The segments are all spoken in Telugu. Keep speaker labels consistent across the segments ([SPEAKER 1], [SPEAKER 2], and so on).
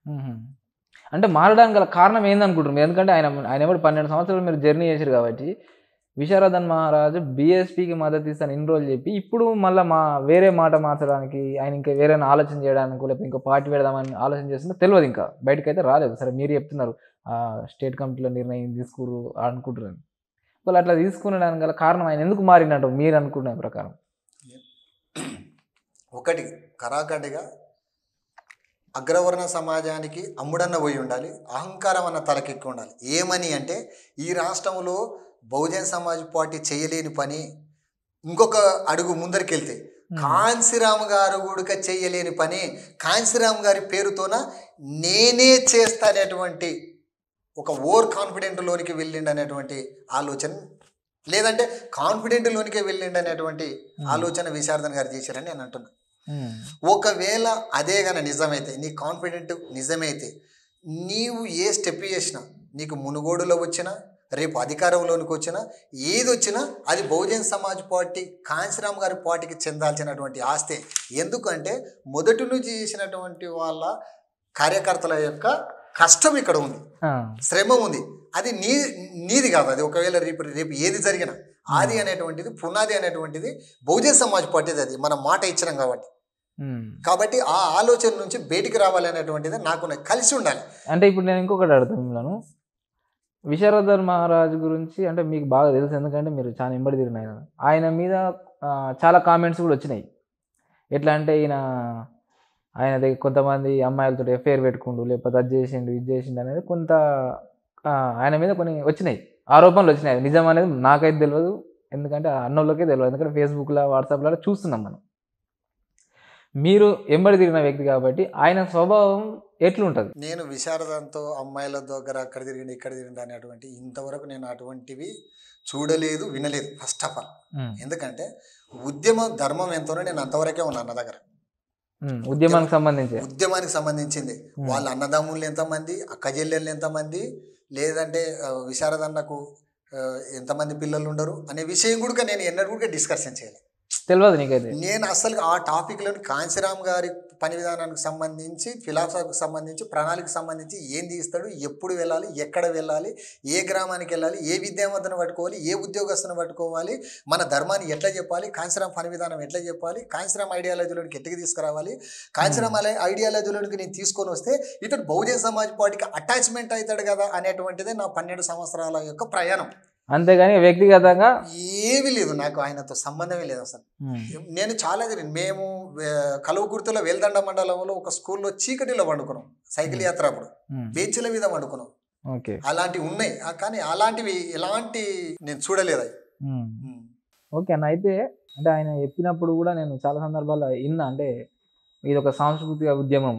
[SPEAKER 1] మ్మ్. అంటే మారడానికి గల కారణం ఏందనుకుంటారు మీరు ఎందుకంటే ఆయన ఆయన ఎవరు పన్నెండు సంవత్సరాలు మీరు జర్నీ చేశారు కాబట్టి విశారదన్ మహారాజు బీఎస్పీకి మద్దతు ఇస్తాను ఇన్ని రోజులు చెప్పి ఇప్పుడు మళ్ళీ మా వేరే మాట మార్చడానికి ఆయన ఇంకా వేరే ఆలోచన చేయడానికి లేకపోతే ఇంకా పార్టీ పెడదామని ఆలోచన చేస్తుందో తెలియదు ఇంకా బయటకు అయితే రాలేదు సరే మీరు చెప్తున్నారు ఆ స్టేట్ కమిటీలో నిర్ణయం తీసుకురు అనుకుంటున్నారు వాళ్ళు అట్లా తీసుకునడానికి గల కారణం ఆయన ఎందుకు మారినట్టు మీరు అనుకునే ప్రకారం
[SPEAKER 2] ఒకటి కరాఖండిగా అగ్రవర్ణ సమాజానికి అమ్ముడన్న పోయి ఉండాలి అహంకారం అన్న తలకెక్కి ఉండాలి ఏమని అంటే ఈ రాష్ట్రంలో బహుజన్ సమాజ్ పార్టీ చేయలేని పని ఇంకొక అడుగు ముందరికెళ్తే కాంశీరామ్ గారు కూడా చేయలేని పని కాంశీరామ్ గారి పేరుతోన నేనే చేస్తానేటువంటి ఒక ఓవర్ కాన్ఫిడెంట్ లోనికి వెళ్ళిండు అనేటువంటి ఆలోచన లేదంటే కాన్ఫిడెంట్ లోనికే వెళ్ళిండు అనేటువంటి ఆలోచన విశారదన్ గారు చేశారని నేను అంటున్నా
[SPEAKER 1] మ్మ్.
[SPEAKER 2] ఒకవేళ అదే గన నిజమైతే నీ కాన్ఫిడెంట్ నిజమైతే నీవు ఏ స్టెప్ చేసినా నీకు మునుగోడులో వచ్చినా రేపు అధికారంలోనికి వచ్చినా ఏది వచ్చినా అది బహుజన్ సమాజ్ పార్టీ కాంశీరామ్ గారి పార్టీకి చెందాల్సినటువంటి ఆస్తే ఎందుకంటే మొదటి నుంచి చేసినటువంటి వాళ్ళ కార్యకర్తల యొక్క కష్టం ఇక్కడ ఉంది
[SPEAKER 1] ఆ.
[SPEAKER 2] శ్రమ ఉంది అది నీ నీది కాదు అది ఒకవేళ రేపు రేపు ఏది జరిగినా ఆది అనేటువంటిది పునాది అనేటువంటిది బహుజన్ సమాజ్ పార్టీది అది మనం మాట ఇచ్చినాం కాబట్టి
[SPEAKER 1] మ్మ్.
[SPEAKER 2] కాబట్టి ఆ ఆలోచన నుంచి బయటికి రావాలి అనేటువంటిది నాకు కలిసి ఉండాలి
[SPEAKER 1] అంటే ఇప్పుడు నేను ఇంకొకటి అడుగుతాను మిమ్మల్ని విశారదర్ మహారాజు గురించి అంటే మీకు బాగా తెలుసు ఎందుకంటే మీరు చాలా ఎంబడి తిరిగిన ఆయన ఆయన మీద ఆ, చాలా కామెంట్స్ కూడా వచ్చినాయి ఎట్లా అంటే ఈయన ఆయన దగ్గర కొంతమంది అమ్మాయిలతో ఎఫ్ఐఆర్ పెట్టుకుండు లేకపోతే అది చేసిండు ఇది చేసిండు అనేది కొంత ఆ, ఆయన మీద కొన్ని వచ్చినాయి ఆరోపణలు వచ్చినాయి నిజం అనేది నాకైతే తెలియదు ఎందుకంటే ఆ అన్నోళ్ళకే తెలియదు ఎందుకంటే ఫేస్బుక్లో వాట్సాప్లో చూస్తున్నాం మనం మీరు ఎంబడి తిరిగిన వ్యక్తి కాబట్టి ఆయన స్వభావం ఎట్లుంటుంది
[SPEAKER 2] నేను విశారదంతో అమ్మాయిల దగ్గర అక్కడ తిరిగింది ఇక్కడ తిరిగింది అనేటువంటి ఇంతవరకు నేను అటువంటివి చూడలేదు వినలేదు ఫస్ట్ ఆఫ్ ఆల్ ఎందుకంటే ఉద్యమం ధర్మం ఎంతోనో నేను అంతవరకే ఉన్నాను నా దగ్గర
[SPEAKER 1] ఉమ్, ఉద్యమానికి సంబంధించి
[SPEAKER 2] ఉద్యమానికి సంబంధించింది
[SPEAKER 1] Hmm.
[SPEAKER 2] వాళ్ళ అన్నదమ్ముళ్ళు ఎంతమంది అక్క చెల్లెళ్ళు ఎంతమంది లేదంటే ఆ, విశారదన్నకు ఆ, ఎంతమంది పిల్లలు ఉండరు అనే విషయం కూడా నేను ఎన్నడూ కూడా డిస్కషన్ చేయలేదు
[SPEAKER 1] తెలియదు నీకైతే
[SPEAKER 2] నేను అసలు ఆ టాపిక్లోని కాంశీరామ్ గారి పని విధానానికి సంబంధించి ఫిలాసఫీకి సంబంధించి ప్రణాళికకు సంబంధించి ఏం తీస్తాడు ఎప్పుడు వెళ్ళాలి ఎక్కడ వెళ్ళాలి ఏ గ్రామానికి వెళ్ళాలి ఏ విద్యావంతుని పట్టుకోవాలి ఏ ఉద్యోగస్తుని పట్టుకోవాలి మన ధర్మాన్ని ఎట్లా చెప్పాలి కాంశీరామ్ పని విధానం ఎట్లా చెప్పాలి కాంశీరామ్ ఐడియాలజీలోనికి ఎట్టికి తీసుకురావాలి కాంశీరామ్ అలై ఐడియాలజీలోనికి నేను తీసుకొని వస్తే ఇతడు బహుజన్ సమాజ్ పార్టీకి అటాచ్మెంట్ అవుతాడు కదా అనేటువంటిదే నా పన్నెండు సంవత్సరాల యొక్క ప్రయాణం
[SPEAKER 1] అంతేగాని వ్యక్తిగతంగా
[SPEAKER 2] ఏమీ లేదు నాకు ఆయనతో సంబంధమే లేదు అసలు
[SPEAKER 1] ఉమ్,
[SPEAKER 2] నేను చాలా తిరిగి మేము ఆ, కలువకుర్తిలో వేల్దండ మండలంలో ఒక స్కూల్లో చీకటిలో వండుకున్నాం సైకిల్ యాత్ర అప్పుడు
[SPEAKER 1] ఉమ్,
[SPEAKER 2] బెంచ్ల మీద వండుకున్నాం
[SPEAKER 1] ఓకే
[SPEAKER 2] అలాంటివి ఉన్నాయి ఆ, కానీ అలాంటివి ఎలాంటి నేను చూడలేదు అవి
[SPEAKER 1] ఉమ్,
[SPEAKER 2] ఉమ్.
[SPEAKER 1] ఓకే అన్న అయితే అంటే ఆయన చెప్పినప్పుడు కూడా నేను చాలా సందర్భాల్లో విన్నా అంటే ఇది ఒక సాంస్కృతిక ఉద్యమం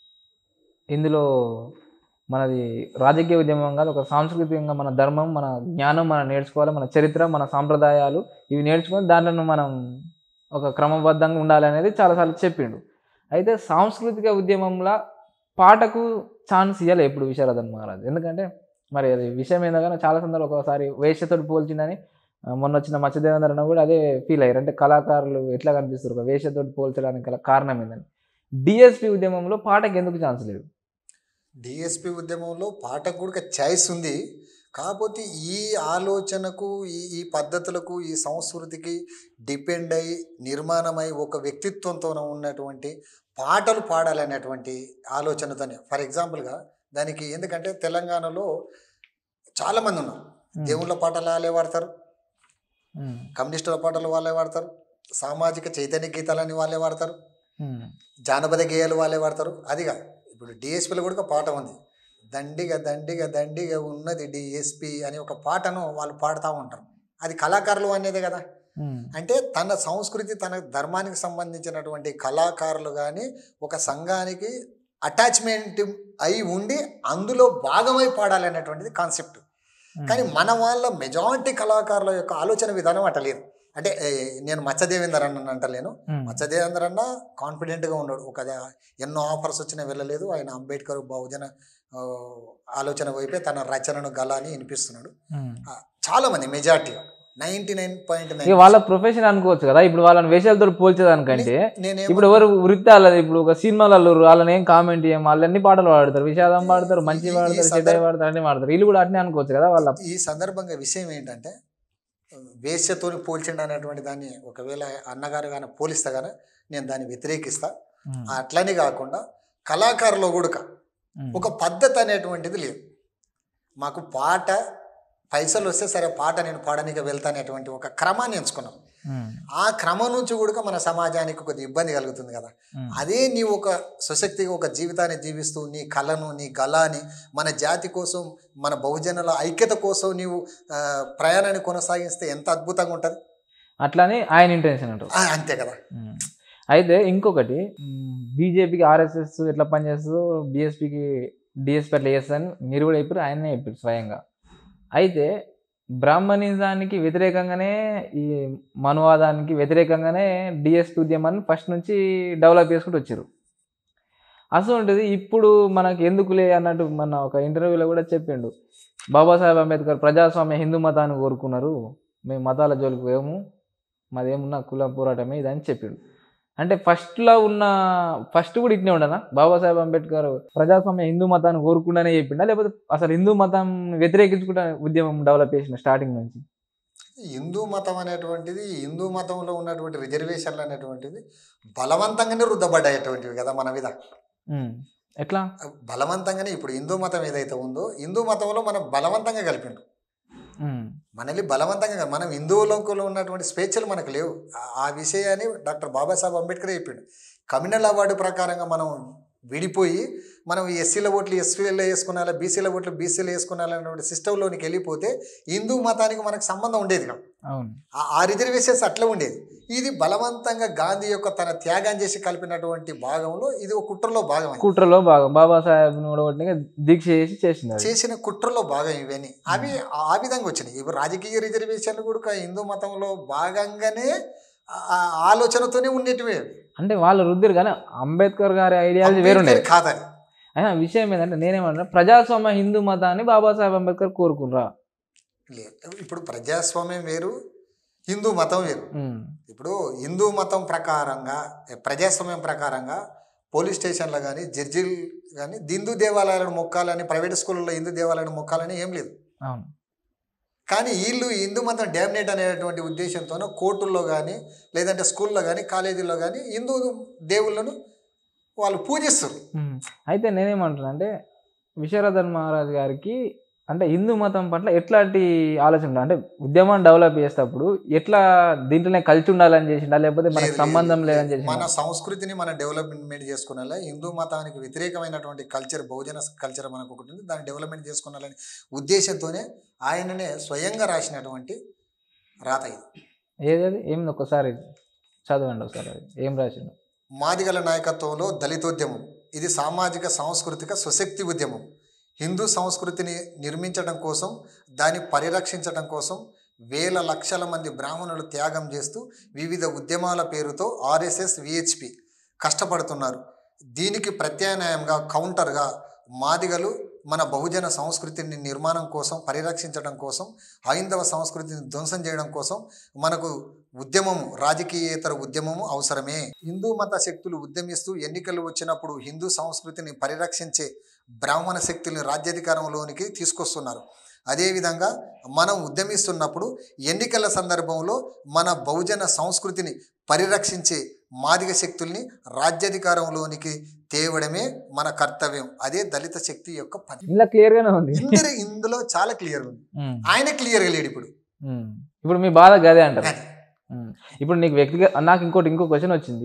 [SPEAKER 1] ఇందులో మనది రాజకీయ ఉద్యమం కాదు ఒక సాంస్కృతికంగా మన ధర్మం మన జ్ఞానం మనం నేర్చుకోవాలి మన చరిత్ర మన సాంప్రదాయాలు ఇవి నేర్చుకొని దాంట్లో మనం ఒక క్రమబద్ధంగా ఉండాలి అనేది చాలాసార్లు చెప్పిండు అయితే సాంస్కృతిక ఉద్యమంలో పాటకు ఛాన్స్ ఇవ్వాలి ఎప్పుడు విశారదన్ మహారాజ్ ఎందుకంటే మరి అది విషయం ఏందో కానీ చాలా సందర్భాలు ఒకసారి వేషతోటి పోల్చిందని ఆ, మొన్న వచ్చిన మత్స్యదేవేంద్ర అన్న కూడా అదే ఫీల్ అయ్యారు అంటే కళాకారులు ఎట్లా కనిపిస్తారు ఒక వేషతోటి పోల్చడానికి గల కారణం ఏందని డిఎస్పి ఉద్యమంలో పాటకి ఎందుకు ఛాన్స్ లేదు
[SPEAKER 2] డిఎస్పి ఉద్యమంలో పాటకు కూడా ఛాయిస్ ఉంది కాకపోతే ఈ ఆలోచనకు ఈ ఈ పద్ధతులకు ఈ సంస్కృతికి డిపెండ్ అయి నిర్మాణమై ఒక వ్యక్తిత్వంతో ఉన్నటువంటి పాటలు పాడాలనేటువంటి ఆలోచనతోనే ఫర్ ఎగ్జాంపుల్గా దానికి ఎందుకంటే తెలంగాణలో చాలామంది ఉన్నారు దేవుళ్ళ పాటలు వాళ్ళే పాడతారు
[SPEAKER 1] ఉమ్,
[SPEAKER 2] కమ్యూనిస్టుల పాటలు వాళ్ళే పాడతారు సామాజిక చైతన్య గీతాలని వాళ్ళే పాడతారు
[SPEAKER 1] ఉమ్,
[SPEAKER 2] జానపద గేయాలు వాళ్ళే పాడతారు అదిగా ఇప్పుడు డిఎస్పీలో కూడా ఒక పాట ఉంది దండిగా దండిగా దండిగా ఉన్నది డిఎస్పి అని ఒక పాటను వాళ్ళు పాడుతూ ఉంటారు అది కళాకారులు అనేదే కదా
[SPEAKER 1] ఉమ్,
[SPEAKER 2] అంటే తన సంస్కృతి తన ధర్మానికి సంబంధించినటువంటి కళాకారులు కానీ ఒక సంఘానికి అటాచ్మెంట్ అయి ఉండి అందులో భాగమై పాడాలి అనేటువంటిది కాన్సెప్ట్
[SPEAKER 1] ఉమ్,
[SPEAKER 2] కానీ మన వాళ్ళ మెజారిటీ కళాకారుల యొక్క ఆలోచన విధానం అట్ట లేదు అంటే ఏ, నేను మత్స్యదేవేందర్ అన్న అంటలేను
[SPEAKER 1] ఉమ్,
[SPEAKER 2] మత్స్యదేవేంద్ర అన్న కాన్ఫిడెంట్గా ఉన్నాడు ఒక ద- ఎన్నో ఆఫర్స్ వచ్చినా వెళ్ళలేదు ఆయన అంబేద్కర్ బహుజన ఆ, ఆలోచన వైపే తన రచనను గల అని వినిపిస్తున్నాడు
[SPEAKER 1] ఉమ్,
[SPEAKER 2] ఆ, చాలామంది మెజార్టీ నైన్టీ నైన్ పాయింట్
[SPEAKER 1] ఇక వాళ్ళ ప్రొఫెషన్ అనుకోవచ్చు కదా ఇప్పుడు వాళ్ళని వేషాలతో పోల్చేదానికంటే
[SPEAKER 2] నేనేం
[SPEAKER 1] ఇప్పుడు ఎవరు వృత్తి వాళ్ళది ఇప్పుడు ఒక సినిమాలలో వాళ్ళని ఏం కామెంట్ చేయం వాళ్ళు అన్ని పాటలు పాడతారు విషాదం పాడతారు మంచి
[SPEAKER 2] ఈ- ఈ
[SPEAKER 1] పాడతారు చెడ్డ
[SPEAKER 2] సందర్భ-
[SPEAKER 1] పాడతారు అన్ని పాడతారు వీళ్ళు కూడా అట్నే అనుకోవచ్చు కదా వాళ్ళ
[SPEAKER 2] ఈ సందర్భంగా విషయం ఏంటంటే వేశ్యతోని పోల్చండి అనేటువంటి దాన్ని ఒకవేళ అన్నగారు కానీ పోలిస్తే కానీ నేను దాన్ని వ్యతిరేకిస్తా
[SPEAKER 1] ఉమ్,
[SPEAKER 2] అట్లని కాకుండా కళాకారులో కూడా
[SPEAKER 1] ఉమ్,
[SPEAKER 2] ఒక పద్ధతి అనేటువంటిది లేదు మాకు పాట పైసలు వస్తే సరే పాట నేను పాడడానికి వెళ్తానేటువంటి ఒక క్రమాన్ని ఎంచుకున్నాం
[SPEAKER 1] ఉమ్,
[SPEAKER 2] ఆ క్రమం నుంచి కూడా మన సమాజానికి కొద్ది ఇబ్బంది కలుగుతుంది కదా
[SPEAKER 1] ఉమ్,
[SPEAKER 2] అదే నీ ఒక సుశక్తిగా ఒక జీవితాన్ని జీవిస్తూ నీ కళను నీ గలాన్ని మన జాతి కోసం మన బహుజనుల ఐక్యత కోసం నీవు ఆ, ప్రయాణాన్ని కొనసాగిస్తే ఎంత అద్భుతంగా ఉంటుంది
[SPEAKER 1] అట్లానే ఆయన ఇంటెన్షన్ అంటారు
[SPEAKER 2] ఆ, అంతే కదా
[SPEAKER 1] ఉమ్. అయితే ఇంకొకటి బీజేపీకి ఆర్ఎస్ఎస్ ఎట్లా పనిచేస్తుందో బీఎస్పీకి డిఎస్పీ ఎట్లా చేస్తుందని మీరు కూడా చెప్పారు ఆయనే చెప్పారు స్వయంగా అయితే బ్రాహ్మణిజానికి వ్యతిరేకంగానే ఈ మనువాదానికి వ్యతిరేకంగానే డిఎస్పీ ఉద్యమాన్ని ఫస్ట్ నుంచి డెవలప్ చేసుకుంటూ వచ్చారు అసలు ఇప్పుడు మనకి ఎందుకులే అన్నట్టు మన ఒక ఇంటర్వ్యూలో కూడా చెప్పిండు బాబాసాహెబ్ అంబేద్కర్ ప్రజాస్వామ్య హిందూ మతాన్ని కోరుకున్నారు మేము మతాల జోలికి పోయాము మాదేమున్నా కుల పోరాటమే ఇదని చెప్పిండు అంటే ఫస్ట్లో ఉన్న ఫస్ట్ కూడా ఇట్నే ఉండనా బాబాసాహెబ్ అంబేద్కర్ ప్రజాస్వామ్య హిందూ మతాన్ని కోరుకుండానే చెప్పిండా లేకపోతే అసలు హిందూ మతం వ్యతిరేకించుకుంటా ఉద్యమం డెవలప్ చేసిన స్టార్టింగ్ నుంచి
[SPEAKER 2] హిందూ మతం అనేటువంటిది హిందూ మతంలో ఉన్నటువంటి రిజర్వేషన్లు అనేటువంటిది బలవంతంగానే రుద్దబడ్డాయటువంటివి కదా మన మీద
[SPEAKER 1] ఉమ్. ఎట్లా
[SPEAKER 2] బలవంతంగానే ఇప్పుడు హిందూ మతం ఏదైతే ఉందో హిందూ మతంలో మనం బలవంతంగా కలిపిండు
[SPEAKER 1] ఉమ్.
[SPEAKER 2] మనల్ని బలవంతంగా కాదు. మనం హిందువులలో ఉన్నటువంటి స్వేచ్ఛలు మనకు లేవు ఆ- ఆ విషయాన్ని డాక్టర్ బాబాసాహెబ్ అంబేద్కర్ చెప్పిండు కమ్యూనల్ అవార్డు ప్రకారంగా మనం విడిపోయి మనం ఎస్సీల ఓట్లు ఎస్సీలో వేసుకున్నారా బీసీల ఓట్లు బీసీలో వేసుకున్నారా అనేటువంటి సిస్టంలోనికి వెళ్ళిపోతే హిందూ మతానికి మనకు సంబంధం ఉండేది కాదు
[SPEAKER 1] అవును
[SPEAKER 2] ఆ- ఆ రిజర్వేషన్స్ అట్లా ఉండేది ఇది బలవంతంగా గాంధీ యొక్క తన త్యాగం చేసి కలిపినటువంటి భాగంలో ఇది ఒక కుట్రలో భాగం అది.
[SPEAKER 1] కుట్రలో భాగం బాబాసాహెబ్ని కూడా ఒకటిగా దీక్ష చేసి చేసింది అది
[SPEAKER 2] చేసిన కుట్రలో భాగం ఇవన్నీ అవి ఆ విధంగా వచ్చినాయి ఇవి రాజకీయ రిజర్వేషన్లు కూడా హిందూ మతంలో భాగంగానే ఆ- ఆ ఆలోచనతోనే ఉండేటివి అవి.
[SPEAKER 1] అంటే వాళ్ళు రుద్దిరు కానీ అంబేద్కర్ గారి ఐడియాలజీ వేరుండే
[SPEAKER 2] అంబేద్కర్ కాదని
[SPEAKER 1] అయినా విషయం ఏంటంటే నేనేమన్నా ప్రజాస్వామ్య హిందూ మతాన్ని బాబాసాహెబ్ అంబేద్కర్ కోరుకుర్రా
[SPEAKER 2] లేదు ఇప్పుడు ప్రజాస్వామ్యం వేరు హిందూ మతం వేరు
[SPEAKER 1] ఉమ్.
[SPEAKER 2] ఇప్పుడు హిందూ మతం ప్రకారంగా ఏ, ప్రజాస్వామ్యం ప్రకారంగా పోలీస్ స్టేషన్లో కానీ జడ్జిలు కానీ హిందూ దేవాలయాలను మొక్కాలని ప్రైవేట్ స్కూళ్ళలో హిందూ దేవాలయాలను మొక్కాలని ఏం లేదు
[SPEAKER 1] అవును
[SPEAKER 2] కానీ వీళ్ళు హిందూ మతం డామినేట్ అనేటువంటి ఉద్దేశంతోనో కోర్టుల్లో కానీ లేదంటే స్కూల్లో కానీ కాలేజీల్లో కానీ హిందూ దేవుళ్ళను వాళ్ళు పూజిస్తారు
[SPEAKER 1] ఉమ్. అయితే నేనేమంటున్నా అంటే విశ్వరథన్ మహారాజ్ గారికి అంటే హిందూ మతం పట్ల ఎట్లాంటి ఆలోచన ఉండాలి? అంటే ఉద్యమాన్ని డెవలప్ చేసేటప్పుడు ఎట్లా దీంట్లోనే కలిసి ఉండాలని చేసిండా లేకపోతే మనకు
[SPEAKER 2] లేదు,
[SPEAKER 1] సంబంధం
[SPEAKER 2] లేదు.
[SPEAKER 1] లేదని చేసిండా
[SPEAKER 2] మన సంస్కృతిని మన డెవలప్మెంట్ చేసుకునేలా హిందూ మతానికి వ్యతిరేకమైనటువంటి కల్చర్ బహుజన కల్చర్ మనకు ఒకటి ఉంది దాన్ని డెవలప్మెంట్ చేసుకున్నాలని ఉద్దేశంతోనే ఆయననే స్వయంగా రాసినటువంటి రాత ఇది
[SPEAKER 1] ఏది ఏమి ఒకసారి చదవండి ఒకసారి అది ఏం రాసిండు
[SPEAKER 2] మాదిగల నాయకత్వంలో దళితోద్యమం ఇది సామాజిక సాంస్కృతిక సుశక్తి ఉద్యమం హిందూ సంస్కృతిని నిర్మించడం కోసం దాన్ని పరిరక్షించడం కోసం వేల లక్షల మంది బ్రాహ్మణులు త్యాగం చేస్తూ వివిధ ఉద్యమాల పేరుతో ఆర్ఎస్ఎస్ విహెచ్పి కష్టపడుతున్నారు దీనికి ప్రత్యామ్నాయంగా కౌంటర్గా మాదిగలు మన బహుజన సంస్కృతిని నిర్మాణం కోసం పరిరక్షించడం కోసం హైందవ సంస్కృతిని ధ్వంసం చేయడం కోసం మనకు ఉద్యమము రాజకీయేతర ఉద్యమము అవసరమే హిందూ మత శక్తులు ఉద్యమిస్తూ ఎన్నికలు వచ్చినప్పుడు హిందూ సంస్కృతిని పరిరక్షించే బ్రాహ్మణ శక్తుల్ని రాజ్యాధికారంలోనికి తీసుకొస్తున్నారు అదేవిధంగా మనం ఉద్యమిస్తున్నప్పుడు ఎన్నికల సందర్భంలో మన బహుజన సంస్కృతిని పరిరక్షించే మాదిగ శక్తుల్ని రాజ్యాధికారంలోనికి తేవడమే మన కర్తవ్యం అదే దళిత శక్తి యొక్క పని
[SPEAKER 1] ఇలా క్లియర్ గానే ఉంది
[SPEAKER 2] ఇందరు ఇందులో చాలా క్లియర్ ఉంది
[SPEAKER 1] ఉమ్.
[SPEAKER 2] ఆయన క్లియర్గా లేడు ఇప్పుడు
[SPEAKER 1] ఉమ్. ఇప్పుడు మీ బాధ గదే అంటారు
[SPEAKER 2] అది.
[SPEAKER 1] ఉమ్. ఇప్పుడు నీకు వ్యక్తిగత నాకు ఇంకోటి ఇంకో క్వశ్చన్ వచ్చింది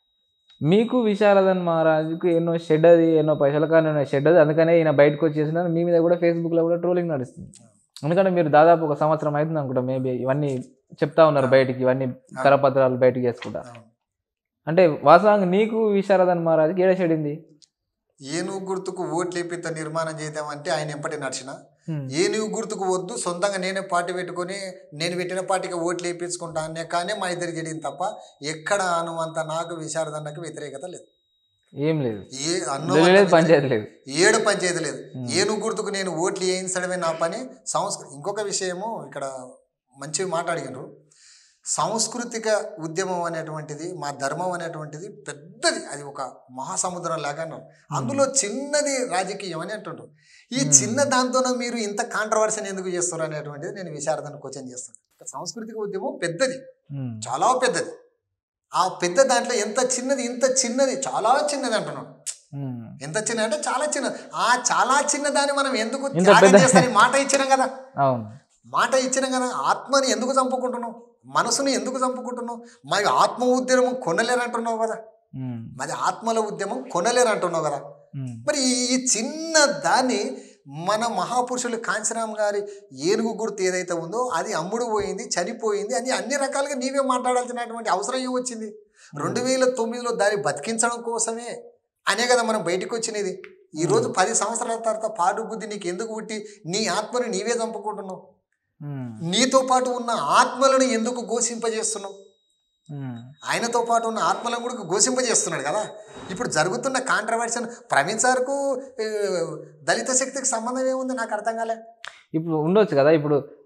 [SPEAKER 1] మీకు విశారదన్ మహారాజుకు ఎన్నో షెడ్ అది ఎన్నో పైసల కానీ ఎన్నో షెడ్ అది అందుకనే ఈయన బయటకు వచ్చేసిన మీ మీద కూడా ఫేస్బుక్లో కూడా ట్రోలింగ్ నడుస్తుంది ఎందుకంటే మీరు దాదాపు ఒక సంవత్సరం అవుతుంది అనుకుంటా మేబీ ఇవన్నీ చెప్తా ఉన్నారు బయటికి ఇవన్నీ కరపత్రాలు బయటికి చేసుకుంటా
[SPEAKER 2] అవును.
[SPEAKER 1] అంటే వాస్తవంగా నీకు విశారదన్ మహారాజుకి ఏడ షెడ్
[SPEAKER 2] ఏనుగు గుర్తుకు ఓట్లు వేపిత నిర్మాణం చేద్దామంటే ఆయన ఎంపటి నడిచిన
[SPEAKER 1] ఉమ్.
[SPEAKER 2] ఏనుగు గుర్తుకు వద్దు సొంతంగా నేనే పార్టీ పెట్టుకొని నేను పెట్టిన పార్టీకి ఓట్లు వేయించుకుంటా అనే కానీ మా ఇద్దరు జరిగింది తప్ప ఎక్కడ అనువంత నాకు విశారదన్నకు వ్యతిరేకత లేదు
[SPEAKER 1] ఏం లేదు
[SPEAKER 2] ఏ అన్ను
[SPEAKER 1] లొల్లి లేదు పంచాయతీ లేదు
[SPEAKER 2] ఏడు పంచాయతీ లేదు
[SPEAKER 1] ఉమ్.
[SPEAKER 2] ఏనుగు గుర్తుకు నేను ఓట్లు వేయించడమే నా పని సంస్కృతి ఇంకొక విషయము ఇక్కడ మంచి మాట అడిగినారు సాంస్కృతిక ఉద్యమం అనేటువంటిది మా ధర్మం అనేటువంటిది పెద్దది అది ఒక మహాసముద్రం లాగా అన్నారు అందులో చిన్నది రాజకీయం అని అంటుండ్రు ఈ
[SPEAKER 1] Hmm.
[SPEAKER 2] చిన్న దాంతోనే మీరు ఇంత కాంట్రవర్సీని ఎందుకు చేస్తారు అనేటువంటిది నేను విశారదను క్వశ్చన్ చేస్తాను సాంస్కృతిక ఉద్యమం పెద్దది
[SPEAKER 1] ఉమ్,
[SPEAKER 2] చాలా పెద్దది ఆ పెద్ద దాంట్లో ఎంత చిన్నది ఇంత చిన్నది చాలా చిన్నది అంటున్నాడు
[SPEAKER 1] ఉమ్,
[SPEAKER 2] ఎంత చిన్నది అంటే చాలా చిన్నది ఆ చాలా చిన్నదాన్ని మనం ఎందుకు
[SPEAKER 1] ఇంత
[SPEAKER 2] త్యాగం
[SPEAKER 1] పెద్ద-
[SPEAKER 2] చేస్తారని మాట ఇచ్చినాం కదా
[SPEAKER 1] అవును
[SPEAKER 2] మాట ఇచ్చినాం కదా ఆత్మని ఎందుకు చంపుకుంటున్నావు మనసుని ఎందుకు చంపుకుంటున్నావు మరి ఆత్మ ఉద్యమం కొనలేరు అంటున్నావు కదా
[SPEAKER 1] ఉమ్,
[SPEAKER 2] మరి ఆత్మల ఉద్యమం కొనలేరు అంటున్నావు కదా
[SPEAKER 1] ఉమ్,
[SPEAKER 2] మరి ఈ- ఈ చిన్న దాన్ని మన మహాపురుషులు కాంచరామ్ గారి ఏనుగు గుర్తు ఏదైతే ఉందో అది అమ్ముడు పోయింది చనిపోయింది అని అన్ని రకాలుగా నీవే మాట్లాడాల్సినటువంటి అవసరం ఏమొచ్చింది రెండు వేల తొమ్మిదిలో దాన్ని బతికించడం కోసమే అనే కదా మనం బయటకు వచ్చినది ఈ రోజు పది సంవత్సరాల తర్వాత పాడు బుద్ధి నీకు ఎందుకు పుట్టి నీ ఆత్మని నీవే చంపుకుంటున్నావు
[SPEAKER 1] ఉమ్,
[SPEAKER 2] నీతో పాటు ఉన్న ఆత్మలను ఎందుకు ఘోషింపజేస్తున్నావు
[SPEAKER 1] ఉమ్,
[SPEAKER 2] ఆయనతో పాటు ఉన్న ఆత్మలను కూడా ఘోషింపజేస్తున్నాడు కదా ఇప్పుడు జరుగుతున్న కాంట్రవర్షన్ ప్రవీణ్ సార్కు ఏ, దళిత శక్తికి సంబంధం ఏముంది నాకు అర్థం కాలే
[SPEAKER 1] ఇప్పుడు ఉండొచ్చు కదా ఇప్పుడు